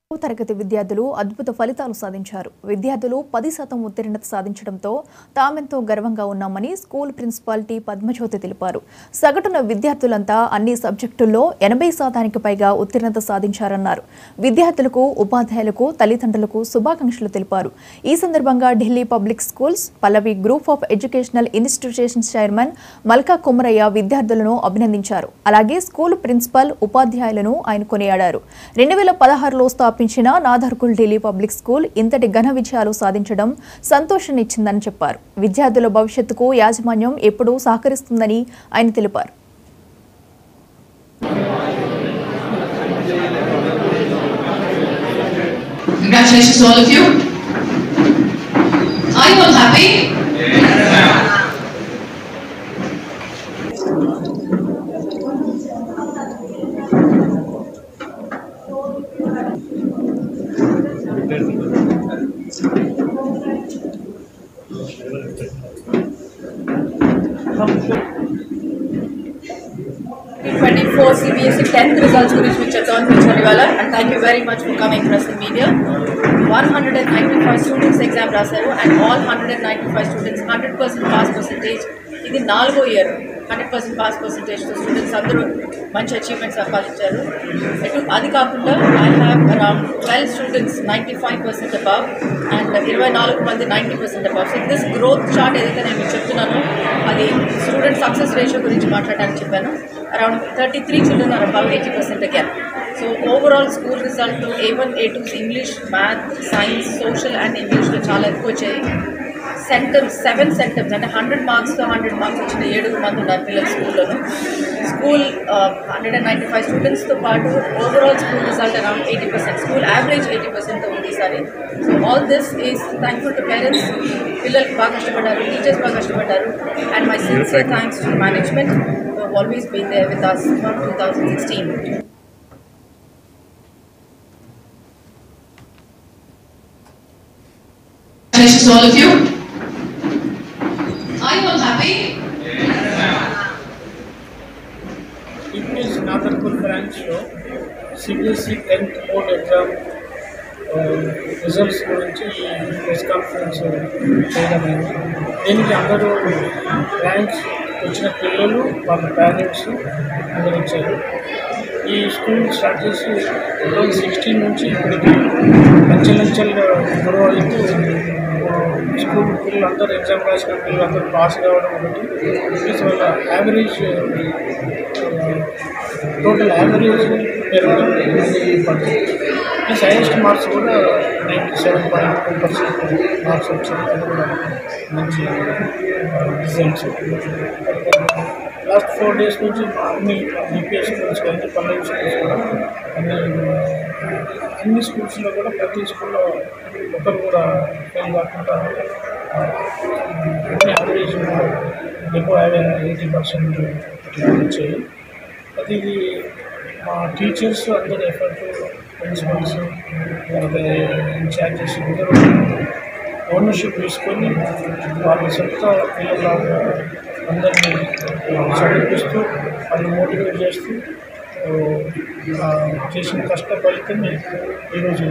తరగతి విద్యార్థులు అద్భుత ఫలితాలు సాధించారు విద్యార్థులు పది శాతం ఉత్తీర్ణత సాధించడంతో తామెంతో గర్వంగా ఉన్నామని స్కూల్ ప్రిన్సిపాల్ టి పద్మజ్యోతి తెలిపారు సగటున విద్యార్థులంతా అన్ని సబ్జెక్టుల్లో ఎనభై శాతానికి పైగా ఉత్తీర్ణత సాధించారన్నారు విద్యార్థులకు ఉపాధ్యాయులకు తల్లిదండ్రులకు శుభాకాంక్షలు తెలిపారు ఈ సందర్భంగా Delhi public schools Pallavi group of educational institutions chairman Malka Kumarayya విద్యార్థులను అభినందించారు అలాగే స్కూల్ ప్రిన్సిపల్ ఉపాధ్యాయులను ఆయన కొనియాడారు రెండు వేల పదహారులో స్థాపించిన నాదర్కుల్ ఢిల్లీ పబ్లిక్ స్కూల్ ఇంతటి ఘన విజయాలు సాధించడం సంతోషాన్నిచ్చిందని చెప్పారు విద్యార్థుల భవిష్యత్తుకు యాజమాన్యం ఎప్పుడూ సహకరిస్తుందని ఆయన తెలిపారు Congratulations to all of you. Are you all happy? Twenty-four CBSE tenth results గురించి మీకు చెప్తామని పిలిచాను ఇవాళ and thank you very much for coming press media one hundred and ninety five students exam రాశారు and all hundred and ninety five students hundred percent pass percentage ఇది నాలుగో year hundred percent pass పర్సెంటేజ్తో students అందరూ మంచి achievement సంపాదించారు ఎటు అది కాకుండా I have around twelve students ninety five percent above and ఇరవై నాలుగు మంది ninety percent above so this growth chart ఏదైతే నేను మీకు చెప్తున్నానో అది స్టూడెంట్ సక్సెస్ రేషియో గురించి మాట్లాడడానికి చెప్పాను around thirty three children are above eighty percent again so overall school result A one A two English math science social and ఇంగ్లీష్లో చాలా ఎక్కువ వచ్చాయి సెంటమ్స్ సెవెన్ సెంటమ్స్ అంటే హండ్రెడ్ మార్క్స్ హండ్రెడ్ మార్క్స్ వచ్చిన ఏడుగురు మంది ఉన్నారు పిల్లలు స్కూల్లోను school hundred and ninety five స్టూడెంట్స్తో పాటు overall school result around eighty percent school average eighty percent ఉంది ఈసారి so all this is thankful to parents పిల్లలు బాగా కష్టపడ్డారు టీచర్స్ బాగా కష్టపడ్డారు and my sincere thanks to management always been there with us from two thousand sixteen Congratulations to all of you. Are you all happy? English Nagarpur బ్రాంచ్లో CBSE tenth board exam results గురించి ఈ press conference చేయడమైంది దీనికి అందరూ ranks వచ్చిన పిల్లలు వాళ్ళ parents అందరూ వచ్చారు ఈ స్కూల్ స్టార్ట్ చేసి టూ థౌజండ్ సిక్స్టీన్ నుంచి ఇప్పటికి అంచెలంచెల్ గ్రో అవుతూ స్కూల్ పిల్లలు అందరూ ఎగ్జామ్ రాసిన పిల్లలు అందరూ పాస్ కావడం ఒకటి ప్లస్ వాళ్ళ యావరేజ్ టోటల్ యావరేజ్ పెరగడం పడుతుంది ప్లస్ హైయెస్ట్ మార్క్స్ కూడా ninety seven point two percent marks వచ్చాయి అది కూడా మంచి రిజల్ట్స్ లాస్ట్ ఫోర్ డేస్ నుంచి అన్ని యూపీఎస్ స్కూల్స్ కానీ పల్లవి స్కూల్స్ కూడా అన్ని అన్ని స్కూల్స్లో కూడా ప్రతి స్కూల్లో ఒకరు కూడా ఫెయిల్ కాకుండా అన్ని యావరేజ్ ఎక్కువ ఎయిటీ పర్సెంట్ వచ్చాయి అది ఇది మా టీచర్స్ అందరి ఎఫర్ట్ ప్రిన్సిపల్స్ అలాగే ఇన్ఛార్జెస్ అందరూ ఓనర్షిప్ తీసుకొని వాళ్ళ సొంత పిల్లలాగా అందరినీ చదివిస్తూ వాళ్ళని మోటివేట్ చేస్తూ ఆ, చేసిన కష్ట ఫలితమే ఈరోజు